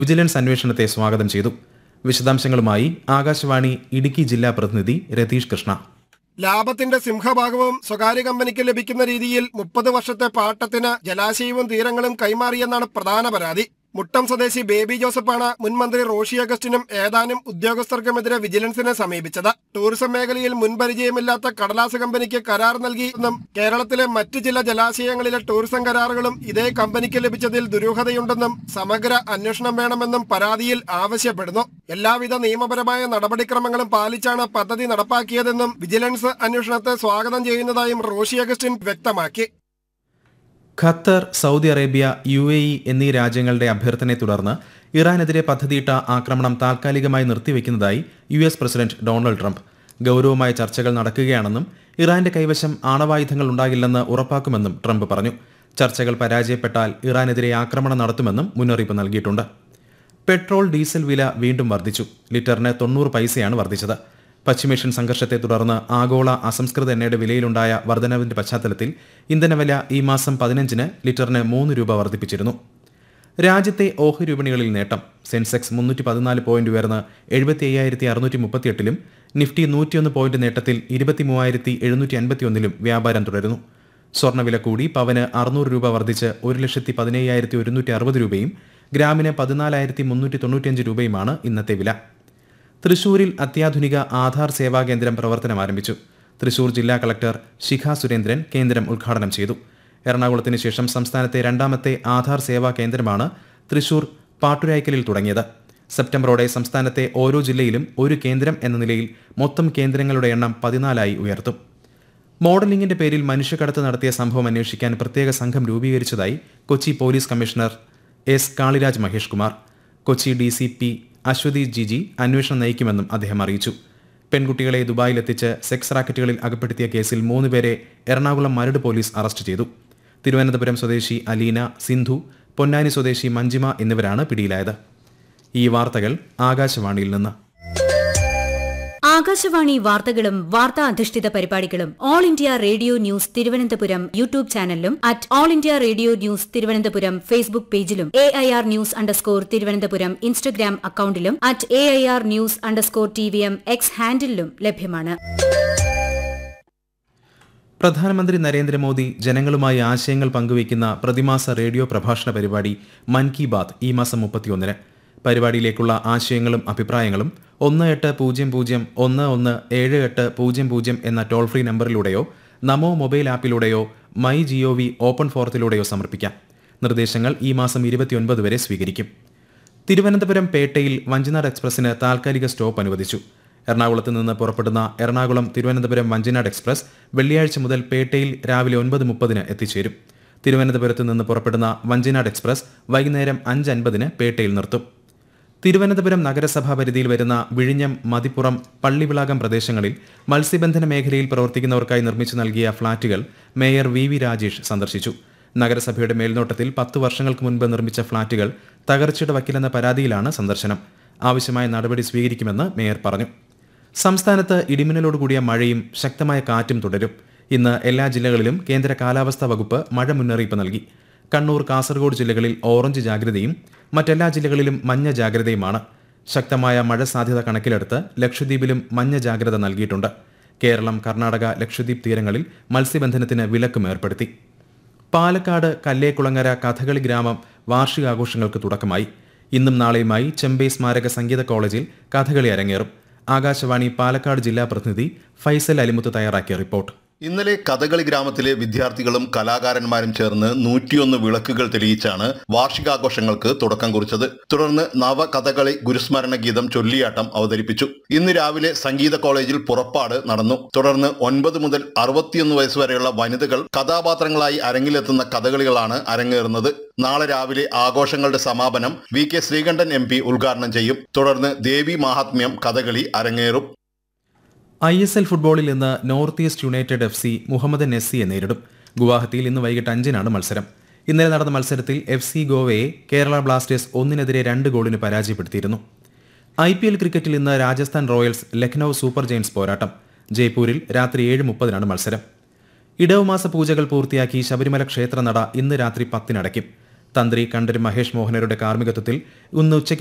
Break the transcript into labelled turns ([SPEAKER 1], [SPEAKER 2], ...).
[SPEAKER 1] vigilance അന്വേഷണത്തെ സ്വാഗതം ചെയ്തു വിശദാംശങ്ങളുമായി ആകാശവാണി ഇടുക്കി ജില്ലാ പ്രതിനിധി രതീഷ് കൃഷ്ണ
[SPEAKER 2] ലാഭത്തിന്റെ സിംഹഭാഗവും സ്വകാര്യ കമ്പനിക്ക് ലഭിക്കുന്ന രീതിയിൽ മുപ്പത് വർഷത്തെ പാട്ടത്തിന് ജലാശയവും തീരങ്ങളും കൈമാറിയെന്നാണ് പ്രധാന പരാതി മുട്ടം സ്വദേശി ബേബി ജോസഫാണ് മുൻ മന്ത്രി റോഷി അഗസ്റ്റിനും ഏതാനും ഉദ്യോഗസ്ഥർക്കുമെതിരെ വിജിലൻസിനെ സമീപിച്ചത് ടൂറിസം മേഖലയിൽ മുൻപരിചയമില്ലാത്ത കടലാസ് കമ്പനിക്ക് കരാർ നൽകിയെന്നും കേരളത്തിലെ മറ്റ് ചില ജലാശയങ്ങളിലെ ടൂറിസം കരാറുകളും ഇതേ കമ്പനിക്ക് ലഭിച്ചതിൽ ദുരൂഹതയുണ്ടെന്നും സമഗ്ര അന്വേഷണം വേണമെന്നും പരാതിയിൽ ആവശ്യപ്പെടുന്നു എല്ലാവിധ നിയമപരമായ നടപടിക്രമങ്ങളും പാലിച്ചാണ് പദ്ധതി നടപ്പാക്കിയതെന്നും വിജിലൻസ് അന്വേഷണത്തെ സ്വാഗതം ചെയ്യുന്നതായും റോഷി അഗസ്റ്റിൻ വ്യക്തമാക്കി
[SPEAKER 1] Qatar Saudi Arabia U A E എന്നീ രാജ്യങ്ങളുടെ അഭ്യർത്ഥനയെ തുടർന്ന് ഇറാനെതിരെ പദ്ധതിയിട്ട ആക്രമണം താൽക്കാലികമായി നിർത്തിവെക്കുന്നതായി U S president Donald Trump ഗൌരവമായ ചർച്ചകൾ നടക്കുകയാണെന്നും ഇറാന്റെ കൈവശം ആണവായുധങ്ങൾ ഉണ്ടാകില്ലെന്ന് ഉറപ്പാക്കുമെന്നും ട്രംപ് പറഞ്ഞു ചർച്ചകൾ പരാജയപ്പെട്ടാൽ ഇറാനെതിരെ ആക്രമണം നടത്തുമെന്നും മുന്നറിയിപ്പ് നൽകിയിട്ടുണ്ട് പെട്രോൾ ഡീസൽ വില വീണ്ടും വർദ്ധിച്ചു ലിറ്ററിന് തൊണ്ണൂറ് പൈസയാണ് വർദ്ധിച്ചത് പശ്ചിമേഷ്യൻ സംഘർഷത്തെ തുടർന്ന് ആഗോള അസംസ്കൃത എണ്ണയുടെ വിലയിലുണ്ടായ വർധനവിന്റെ പശ്ചാത്തലത്തിൽ ഇന്ധനവില ഈ മാസം പതിനഞ്ചിന് ലിറ്ററിന് മൂന്ന് രൂപ വർദ്ധിപ്പിച്ചിരുന്നു രാജ്യത്തെ ഓഹരി വിപണികളിൽ നേട്ടം സെൻസെക്സ് മുന്നൂറ്റി പതിനാല് പോയിന്റ് ഉയർന്ന് എഴുപത്തി അയ്യായിരത്തി അറുന്നൂറ്റി മുപ്പത്തിയെട്ടിലും നിഫ്റ്റി നൂറ്റിയൊന്ന് പോയിന്റ് നേട്ടത്തിൽ ഇരുപത്തി മൂവായിരത്തി എഴുന്നൂറ്റി അൻപത്തിയൊന്നിലും വ്യാപാരം തുടരുന്നു സ്വർണ്ണവില കൂടി പവന് അറുന്നൂറ് രൂപ വർദ്ധിച്ച് ഒരു ലക്ഷത്തി പതിനയ്യായിരത്തി ഒരുന്നൂറ്റി അറുപത് രൂപയും ഗ്രാമിന് പതിനാലായിരത്തി മുന്നൂറ്റി തൊണ്ണൂറ്റിയഞ്ച് രൂപയുമാണ് ഇന്നത്തെ വില തൃശൂരിൽ അത്യാധുനിക ആധാർ സേവാ കേന്ദ്രം പ്രവർത്തനം ആരംഭിച്ചു തൃശൂർ ജില്ലാ കളക്ടർ ശിഖ സുരേന്ദ്രൻ കേന്ദ്രം ഉദ്ഘാടനം ചെയ്തു എറണാകുളത്തിന് ശേഷം സംസ്ഥാനത്തെ രണ്ടാമത്തെ ആധാർ സേവാ കേന്ദ്രമാണ് തൃശൂർ പാട്ടുരായ്ക്കലിൽ തുടങ്ങിയത് സെപ്റ്റംബറോടെ സംസ്ഥാനത്തെ ഓരോ ജില്ലയിലും ഒരു കേന്ദ്രം എന്ന നിലയിൽ മൊത്തം കേന്ദ്രങ്ങളുടെ എണ്ണം പതിനാലായി ഉയർത്തും മോഡലിംഗിന്റെ പേരിൽ മനുഷ്യക്കടത്ത് നടത്തിയ സംഭവം അന്വേഷിക്കാൻ പ്രത്യേക സംഘം രൂപീകരിച്ചതായി Kochi police commissioner S Kaliraj Mahesh Kumar Kochi D C P Aswathy Jiji അന്വേഷണം നയിക്കുമെന്നും അദ്ദേഹം അറിയിച്ചു പെൺകുട്ടികളെ ദുബായിലെത്തിച്ച് സെക്സ് റാക്കറ്റുകളിൽ അകപ്പെടുത്തിയ കേസിൽ മൂന്നുപേരെ എറണാകുളം മരട് പോലീസ് അറസ്റ്റ് ചെയ്തു തിരുവനന്തപുരം സ്വദേശി അലീന സിന്ധു പൊന്നാനി സ്വദേശി മഞ്ജിമ എന്നിവരാണ് പിടിയിലായത് ഈ വാർത്തകൾ ആകാശവാണിയിൽ നിന്ന്
[SPEAKER 3] ആകാശവാണി വാർത്തകളും വാർത്താ അധിഷ്ഠിത പരിപാടികളും All India Radio News Thiruvananthapuram YouTube ചാനലിലും at All India Radio News Thiruvananthapuram Facebook പേജിലും A I R news underscore Thiruvananthapuram Instagram അക്കൌണ്ടിലും at A I R news underscore T V M X ഹാൻഡിലും ലഭ്യമാണ്
[SPEAKER 1] പ്രധാനമന്ത്രി നരേന്ദ്രമോദി ജനങ്ങളുമായി ആശയങ്ങൾ പങ്കുവയ്ക്കുന്ന പ്രതിമാസ റേഡിയോ പ്രഭാഷണ പരിപാടി മൻ കി ബാത് ഈ മാസം മുപ്പത്തിയൊന്നിന് പരിപാടിയിലേക്കുള്ള ആശയങ്ങളും അഭിപ്രായങ്ങളും ഒന്ന് എട്ട് പൂജ്യം പൂജ്യം ഒന്ന് ഒന്ന് ഏഴ് എട്ട് പൂജ്യം പൂജ്യം എന്ന ടോൾ ഫ്രീ നമ്പറിലൂടെയോ നമോ മൊബൈൽ ആപ്പിലൂടെയോ മൈ ജിഒ വി ഓപ്പൺ ഫോറത്തിലൂടെയോ സമർപ്പിക്കാം നിർദ്ദേശങ്ങൾ ഈ മാസം ഇരുപത്തിയൊൻപത് വരെ സ്വീകരിക്കും തിരുവനന്തപുരം പേട്ടയിൽ വഞ്ചിനാട് എക്സ്പ്രസിന് താൽക്കാലിക സ്റ്റോപ്പ് അനുവദിച്ചു എറണാകുളത്ത് നിന്ന് പുറപ്പെടുന്ന എറണാകുളം തിരുവനന്തപുരം വഞ്ചിനാട് എക്സ്പ്രസ് വെള്ളിയാഴ്ച മുതൽ പേട്ടയിൽ രാവിലെ ഒൻപത് മുപ്പതിന് എത്തിച്ചേരും തിരുവനന്തപുരത്ത് നിന്ന് പുറപ്പെടുന്ന വഞ്ചിനാട് എക്സ്പ്രസ് വൈകുന്നേരം അഞ്ച് അൻപതിന് പേട്ടയിൽ നിർത്തും തിരുവനന്തപുരം നഗരസഭാ പരിധിയിൽ വരുന്ന വിഴിഞ്ഞം മതിപ്പുറം പള്ളിവിളാകം പ്രദേശങ്ങളിൽ മത്സ്യബന്ധന മേഖലയിൽ പ്രവർത്തിക്കുന്നവർക്കായി നിർമ്മിച്ചു നൽകിയ ഫ്ളാറ്റുകൾ മേയർ വി വി രാജേഷ് സന്ദർശിച്ചു നഗരസഭയുടെ മേൽനോട്ടത്തിൽ പത്ത് വർഷങ്ങൾക്ക് മുൻപ് നിർമ്മിച്ച ഫ്ളാറ്റുകൾ തകർച്ചയുടെ വക്കിലെന്ന പരാതിയിലാണ് സന്ദർശനം ആവശ്യമായ നടപടി സ്വീകരിക്കുമെന്ന് മേയർ പറഞ്ഞു സംസ്ഥാനത്ത് ഇടിമിന്നലോടുകൂടിയ മഴയും ശക്തമായ കാറ്റും തുടരും ഇന്ന് എല്ലാ ജില്ലകളിലും കേന്ദ്ര കാലാവസ്ഥാ വകുപ്പ് മഴ മുന്നറിയിപ്പ് നൽകി കണ്ണൂർ കാസർഗോഡ് ജില്ലകളിൽ ഓറഞ്ച് ജാഗ്രതയും മറ്റെല്ലാ ജില്ലകളിലും മഞ്ഞ ജാഗ്രതയുമാണ് ശക്തമായ മഴ സാധ്യത കണക്കിലെടുത്ത് ലക്ഷദ്വീപിലും മഞ്ഞ ജാഗ്രത നൽകിയിട്ടുണ്ട് കേരളം കർണാടക ലക്ഷദ്വീപ് തീരങ്ങളിൽ മത്സ്യബന്ധനത്തിന് വിലക്കും ഏർപ്പെടുത്തി പാലക്കാട് കല്ലേക്കുളങ്ങര കഥകളി ഗ്രാമം വാർഷികാഘോഷങ്ങൾക്ക് തുടക്കമായി ഇന്നും നാളെയുമായി ചെമ്പൈ സ്മാരക സംഗീത കോളേജിൽ കഥകളി അരങ്ങേറും ആകാശവാണി പാലക്കാട് ജില്ലാ പ്രതിനിധി ഫൈസൽ അലിമുത്ത് തയ്യാറാക്കിയ റിപ്പോർട്ട്
[SPEAKER 4] ഇന്നലെ കഥകളി ഗ്രാമത്തിലെ വിദ്യാർത്ഥികളും കലാകാരന്മാരും ചേർന്ന് നൂറ്റിയൊന്ന് വിളക്കുകൾ തെളിയിച്ചാണ് വാർഷികാഘോഷങ്ങൾക്ക് തുടക്കം കുറിച്ചത് തുടർന്ന് നവകഥകളി ഗുരുസ്മരണ ഗീതം ചൊല്ലിയാട്ടം അവതരിപ്പിച്ചു ഇന്ന് രാവിലെ സംഗീത കോളേജിൽ പുറപ്പാട് നടന്നു തുടർന്ന് ഒൻപത് മുതൽ അറുപത്തിയൊന്ന് വയസ്സ് വരെയുള്ള വനിതകൾ കഥാപാത്രങ്ങളായി അരങ്ങിലെത്തുന്ന കഥകളികളാണ് അരങ്ങേറുന്നത് നാളെ രാവിലെ ആഘോഷങ്ങളുടെ സമാപനം V K Sreekandan M P ഉദ്ഘാടനം ചെയ്യും തുടർന്ന് ദേവി മാഹാത്മ്യം കഥകളി അരങ്ങേറും
[SPEAKER 1] ഐ എസ് എൽ ഫുട്ബോളിൽ ഇന്ന് North East United F C Mohammedan S സിയെ നേരിടും ഗുവാഹത്തിയിൽ ഇന്ന് വൈകിട്ട് അഞ്ചിനാണ് മത്സരം ഇന്നലെ നടന്ന മത്സരത്തിൽ എഫ് സി ഗോവയെ കേരള ബ്ലാസ്റ്റേഴ്സ് ഒന്നിനെതിരെ രണ്ട് ഗോളിന് പരാജയപ്പെടുത്തിയിരുന്നു ഐ പി എൽ ക്രിക്കറ്റിൽ ഇന്ന് Rajasthan Royals Lucknow Super Giants പോരാട്ടം ജയ്പൂരിൽ രാത്രി ഏഴ് മുപ്പതിനാണ് മത്സരം ഇടവമാസ പൂജകൾ പൂർത്തിയാക്കി ശബരിമല ക്ഷേത്രനട ഇന്ന് രാത്രി പത്തിനടയ്ക്കും തന്ത്രി കണ്ഠര് മഹേഷ് മോഹനരുടെ കാർമ്മികത്വത്തിൽ ഇന്ന് ഉച്ചയ്ക്ക്